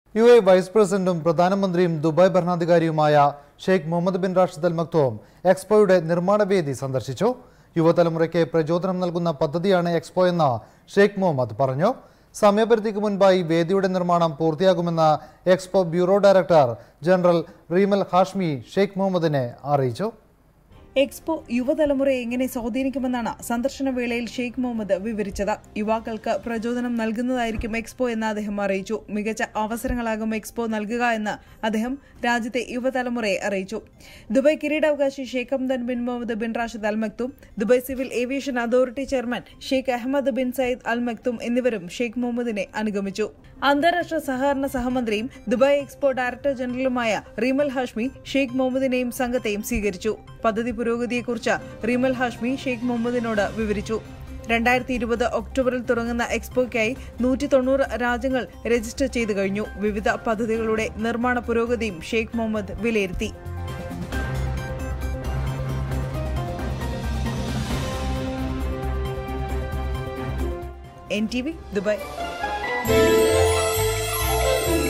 U A vice പ്രസിഡന്റും പ്രധാനമന്ത്രിയും Dubai ഭരണാധികാരിയുമായ Sheikh Mohammed bin Rashid Al Maktoum എക്സ്പോയുടെ നിർമ്മാണ വേദി സന്ദർശിച്ചു യുവതലമുറയ്ക്ക് പ്രചോദനം നൽകുന്ന പദ്ധതിയാണ് എക്സ്പോ എന്ന് ഷെയ്ഖ് മുഹമ്മദ് പറഞ്ഞു സമയപരിധിക്ക് മുൻപായി വേദിയുടെ നിർമ്മാണം പൂർത്തിയാകുമെന്ന് Expo Bureau director general Reem Al Hashimy Sheikh മുഹമ്മദിനെ അറിയിച്ചു എക്സ്പോ യുവതലമുറയെ എങ്ങനെ സ്വാധീനിക്കുമെന്നാണ് സന്ദർശന വേളയിൽ ഷെയ്ഖ് മുഹമ്മദ് വിവരിച്ചത് യുവാക്കൾക്ക് പ്രചോദനം നൽകുന്നതായിരിക്കും എക്സ്പോ എന്ന് അദ്ദേഹം അറിയിച്ചു മികച്ച അവസരങ്ങളാകും എക്സ്പോ നൽകുക എന്ന് അദ്ദേഹം രാജ്യത്തെ യുവതലമുറയെ അറിയിച്ചു ദുബായ് കിരീടാവകാശി Sheikh Hamdan bin Mohammed bin Rashid Al Maktoum Dubai civil aviation authority chairman Sheikh Ahmed bin Saeed Al Maktoum എന്നിവരും ഷെയ്ഖ് മുഹമ്മദിനെ അനുഗമിച്ചു അന്താരാഷ്ട്ര സഹകരണ സഹമന്ത്രിയും ദുബായ് എക്സ്പോ ഡയറക്ടർ ജനറലുമായ റീമൽ ഹാഷ്മി ഷെയ്ഖ് മുഹമ്മദിനെയും സംഘത്തെയും സ്വീകരിച്ചു പദ്ധതി പുരോഗതിയെക്കുറിച്ച് റീമൽ ഹാഷ്മി ഷെയ്ഖ് മുഹമ്മദിനോട് വിവരിച്ചു രണ്ടായിരത്തി ഇരുപത് ഒക്ടോബറിൽ തുടങ്ങുന്ന എക്സ്പോയ്ക്കായി നൂറ്റി തൊണ്ണൂറ് രാജ്യങ്ങൾ രജിസ്റ്റർ ചെയ്തു കഴിഞ്ഞു വിവിധ പദ്ധതികളുടെ നിർമ്മാണ പുരോഗതിയും ഷെയ്ഖ് മുഹമ്മദ് വിലയിരുത്തി എൻ ടി വി ദുബായ്